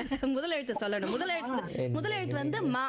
முதல் எழுத்து சொல்லணும் முதல் எழுத்து முதல் எழுத்து வந்து மா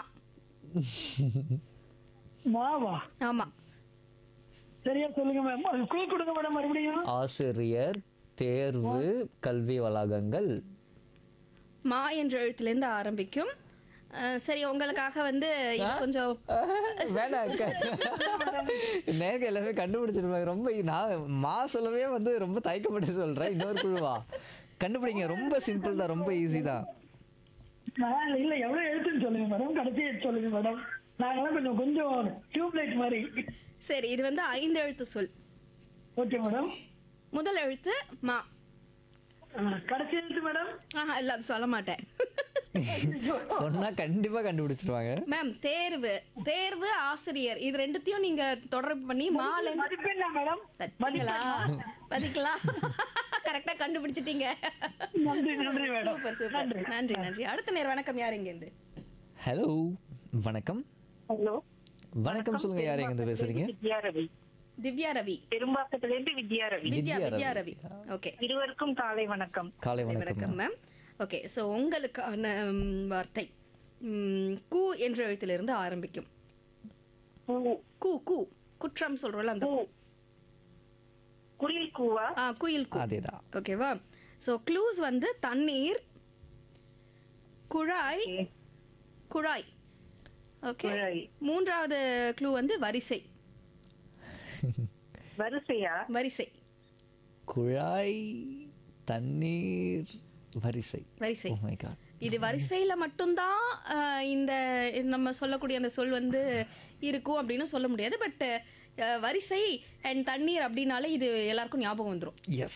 மாவா ஆமா சரியா சொல்லுங்க மேம் அது குழு கொடுங்க மேடம் மறுபடியும் ஆசிரியர் தேர்வு கல்வி வளாகங்கள் மா என்ற எழுத்துலேருந்து ஆரம்பிக்கும் அஹ், சரி உங்களுக்காக வந்து இது கொஞ்சம் வேணாம் நேருக்கு எல்லாமே கண்டுபிடிச்சிருப்பாங்க ரொம்ப நான் மா சொல்லவே வந்து ரொம்ப தயக்கப்பட்டு சொல்றேன் இன்னொரு குழுவா கண்டுபிடிங்க ரொம்ப சிம்பிள் தான் ரொம்ப ஈஸி தான் நான் இல்ல எவ்வளவு எழுத்துன்னு சொல்லுங்க மேடம் கடைசி எழுத்து சொல்லுங்க மேடம் நாங்கெல்லாம் கொஞ்சம் கொஞ்சம் டியூப்லைட் மாதிரி சரி இது வந்து ஐந்து எழுத்து சொல் ஓகே மேடம் முதல் எழுத்து மா கடைசி எழுத்து மேடம் ஆஹா இல்ல அது சொல்ல மாட்டேன் சொன்னா கண்டிப்பா கண்டுபிடிச்சிருவாங்க மேம் தேர்வு தேர்வு ஆசிரியர் இது ரெண்டுத்தையும் நீங்க தொடர்பு பண்ணி மாலை மதிப்பெண்ணா மேடம் பாத்தீங்களா பாத்தீங்களா கரெக்டா கண்டுபிடிச்சிட்டீங்க நன்றி நன்றி மேடம் சூப்பர் சூப்பர் நன்றி நன்றி அடுத்த நேரம் வணக்கம் யார் இங்க இருந்து ஹலோ வணக்கம் ஹலோ வணக்கம் சொல்லுங்க யார் எங்க பேசுறீங்க வித்யா ரவி திவ்யா ரவி பெரும்பாக்கத்துல இருந்து வித்யா ரவி வித்யா வித்யா வித்யா ரவி ஓகே இருவருக்கும் காலை வணக்கம் காலை வணக்கம் வணக்கம் மேம் ஓகே ஸோ உங்களுக்கான ம், வார்த்தை ம், கு என்ற எழுத்திலிருந்து ஆரம்பிக்கும் பூ கு கு குற்றம் சொல்றோம்ல அந்த கு குரில் கூவா ஆ குயில் கு அதேதான் ஓகேவா ஸோ க்ளூஸ் வந்து தண்ணீர் குழாய் குழாய் ஓகே குழாய். மூன்றாவது க்ளூ வந்து வரிசை வரிசையா வரிசை குழாய் தண்ணீர் வரிசை வரிசை ஓ மை காட் இது வரிசையில மட்டும்தான் ஆஹ், இந்த நம்ம சொல்லக்கூடிய அந்த சொல் வந்து இருக்கும் அப்படின்னு சொல்ல முடியாது பட் வரிசை அண்ட் தண்ணீர் அப்படின்னாலே இது எல்லாருக்கும் ஞாபகம் வந்துடும் எஸ்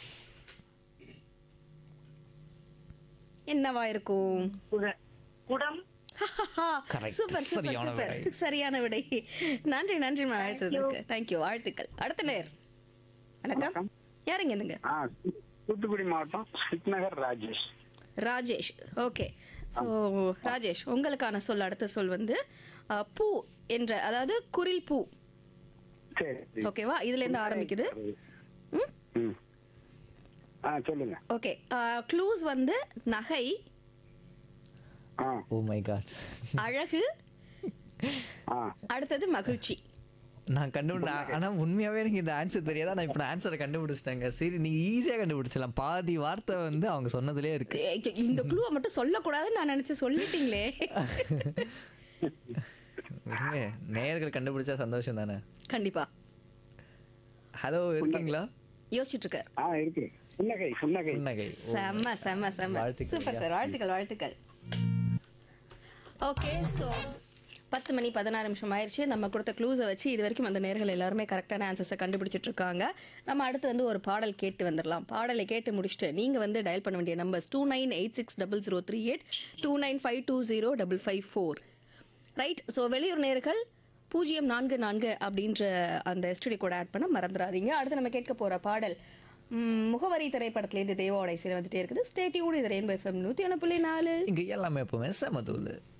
என்னவா இருக்கும் குட- குடம் Correct. சூப்பர் சூப்பர் சரியான சூப்பர் விடை. சரியான விடை நன்றி நன்றி மேம் அழைத்ததுக்கு தேங்க்யூ வாழ்த்துக்கள் அடுத்த நேர் வணக்கம் யாருங்க இருந்துங்க ஆ தூத்துக்குடி மாவட்டம் சித்நகர் ராஜேஷ் ராஜேஷ் ஓகே ஸோ ராஜேஷ் உங்களுக்கான சொல் அடுத்த சொல் வந்து அஹ், பூ என்ற அதாவது குரில் பூ சரி ஓகேவா இதுல இருந்து ஆரம்பிக்குது ம் ம் ஆ சொல்லுங்க ஓகே க்ளூஸ் வந்து நகை ஆ ஓ மை காட் அழகு ஆ அடுத்தது மகிழ்ச்சி நான் கண்டுபிடி ஆனா உண்மையாவே எனக்கு இந்த ஆன்சர் தெரியாதா நான் இப்ப ஆன்சரை கண்டுபிடிச்சிட்டேங்க சரி நீங்க ஈஸியா கண்டுபிடிச்சலாம் பாதி வார்த்தை வந்து அவங்க சொன்னதுலயே இருக்கு ஏய், இந்த க்ளூவை மட்டும் சொல்லக்கூடாதுன்னு நான் நினைச்சு சொல்லிட்டீங்களே விடுங்க, நேயர்கள் கண்டுபிடிச்சா சந்தோஷம் தானே கண்டிப்பா ஹலோ இருக்கீங்களா யோசிச்சுட்டு இருக்காரு ஆ இருக்கு புன்னகை புன்னகை புன்னகை ஓ, செம்ம செம்ம செம்ம வாழ்த்துக்கள் சூப்பர் ஐயா. சார் வாழ்த்துக்கள் வாழ்த்துக்கள் ஓகே ஸோ பத்து மணி பதினாறு நிமிஷம் ஆயிடுச்சு நம்ம கொடுத்த க்ளூஸை வச்சு இது வரைக்கும் அந்த நேர்கள் எல்லாருமே கரெக்டான ஆன்சர்ஸை கண்டுபிடிச்சிட்டு இருக்காங்க நம்ம அடுத்து வந்து ஒரு பாடல் கேட்டு வந்துடலாம் பாடலை கேட்டு முடிச்சுட்டு நீங்கள் வந்து டயல் பண்ண வேண்டிய numbers two nine eight six double zero three eight two nine five two zero double five four right so வெளியூர் நேர்கள் பூஜ்ஜியம் நான்கு நான்கு அப்படின்ற அந்த எஸ்டிடி கூட ஆட் பண்ண மறந்துடாதீங்க அடுத்து நம்ம கேட்க போகிற பாடல் ம், முகவரி திரைப்படத்துலேருந்து தேவாவோட இசையில் வந்துட்டே இருக்குது ஸ்டேட்யூன் இது ரெயின்போ எஃப்எம் நூற்றி ஒன்று புள்ளி நாலு இங்க எல்லாமே எப்பவுமே செமதூள்